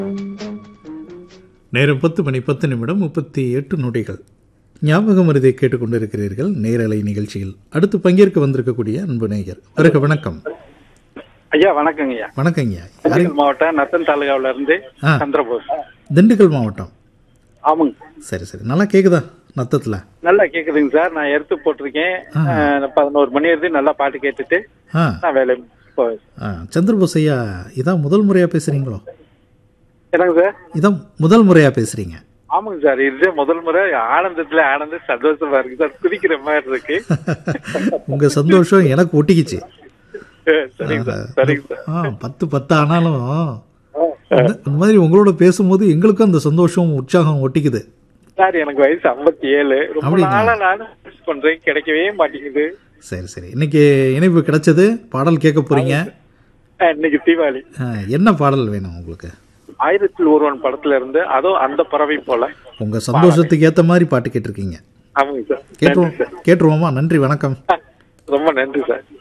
நேரம் பத்து மணி பத்து நிமிடம் முப்பத்தி எட்டு நொடிகள் ஞாபகம் மருதை கேட்டுக்கொண்டிருக்கிறீர்கள் நேரலை நிகழ்ச்சியில் அடுத்து பங்கேற்க வந்திருக்கக்கூடிய அன்பு நேயர் வருக வணக்கம் ஐயா வணக்கங்க ஐயா வணக்கங்க திண்டுக்கல் மாவட்டம் நத்தன் தாலுகாவில இருந்து ஆ. சந்திரபோஸ் திண்டுக்கல் மாவட்டம் ஆமாங்க சரி சரி நல்லா கேக்குதா நத்தத்தில் நல்லா கேக்குதுங்க சார் நான் எடுத்து போட்டிருக்கேன் அஹ், பதினோரு மணி வரைக்கும் நல்லா பாட்டு கேட்டுட்டு ஆ நான் வேலை போவேன் ஆ சந்திரபோஸ் ஐயா இதான் முதல் முறையாக பேசுகிறீங்களோ என்னங்க சார் இதான் முதல் முறையாக பேசுகிறீங்க ஆமாங்க சார் இது முதல் முறை ஆனந்தத்துல ஆனந்த சந்தோஷமா இருக்கு சார் குதிக்கிற மாதிரி இருக்கு உங்கள் சந்தோஷம் எனக்கு ஒட்டிக்கிச்சு அஹ், சரிங்க சார் சரிங்க சார் ஆ பத்து பத்து ஆனாலும் அந்த அந்த மாதிரி உங்களோட பேசும்போது எங்களுக்கும் அந்த சந்தோஷம் உற்சாகம் ஒட்டிக்குது சார் எனக்கு வயசு ஐம்பத்தி ஏழு ரொம்ப அப்படிங்களா? நாளா நானும் miss பண்றேன் கிடைக்கவே மாட்டேங்குது சரி சரி இன்னைக்கு இணைப்பு கிடைச்சது பாடல் கேட்க போறீங்க அஹ், இன்னைக்கு தீபாவளி ஆ, என்ன பாடல் வேணும் உங்களுக்கு ஆயிரத்தில் ஒருவன் படத்துல இருந்து அதோ அந்த பறவை போல உங்க சந்தோஷத்துக்கு ஏத்த மாதிரி பாட்டு கேட்டிருக்கீங்க ஆமாங்க சார் நன்றி கேட்டுருவோம் சார் கேட்டுருவோமா நன்றி வணக்கம் ரொம்ப நன்றி சார்